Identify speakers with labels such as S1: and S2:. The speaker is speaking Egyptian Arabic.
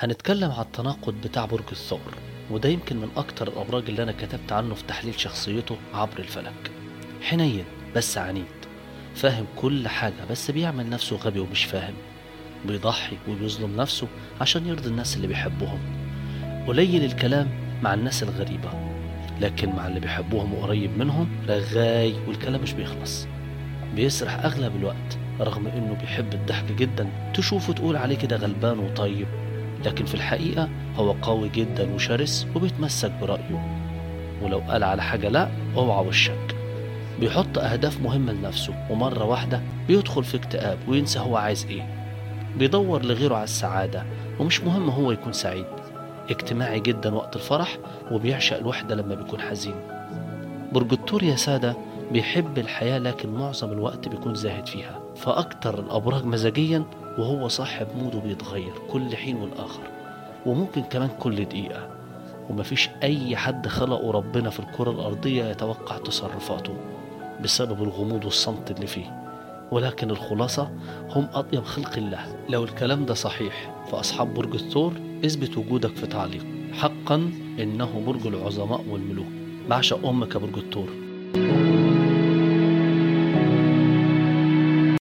S1: هنتكلم على التناقض بتاع برج الثور وده يمكن من أكتر الأبراج اللي أنا كتبت عنه في تحليل شخصيته عبر الفلك حنين بس عنيد فاهم كل حاجة بس بيعمل نفسه غبي ومش فاهم بيضحي وبيظلم نفسه عشان يرضي الناس اللي بيحبهم قليل الكلام مع الناس الغريبة لكن مع اللي بيحبوهم وقريب منهم رغاي والكلام مش بيخلص بيسرح أغلب الوقت رغم إنه بيحب الضحك جدا تشوفه تقول عليه كده غلبان وطيب لكن في الحقيقة هو قوي جدا وشرس وبيتمسك برأيه ولو قال على حاجة لا اوعى وشك بيحط أهداف مهمة لنفسه ومرة واحدة بيدخل في اكتئاب وينسى هو عايز ايه بيدور لغيره على السعادة ومش مهم هو يكون سعيد اجتماعي جدا وقت الفرح وبيعشق الوحدة لما بيكون حزين برج الثور يا سادة بيحب الحياة لكن معظم الوقت بيكون زاهد فيها فأكتر الأبراج مزاجيا وهو صاحب موده بيتغير كل حين والآخر وممكن كمان كل دقيقة ومفيش أي حد خلقه ربنا في الكرة الأرضية يتوقع تصرفاته بسبب الغموض والصمت اللي فيه ولكن الخلاصة هم أطيب خلق الله لو الكلام ده صحيح فأصحاب برج الثور اثبت وجودك في تعليق حقا إنه برج العظماء والملوك بعشق أمك يا برج الثور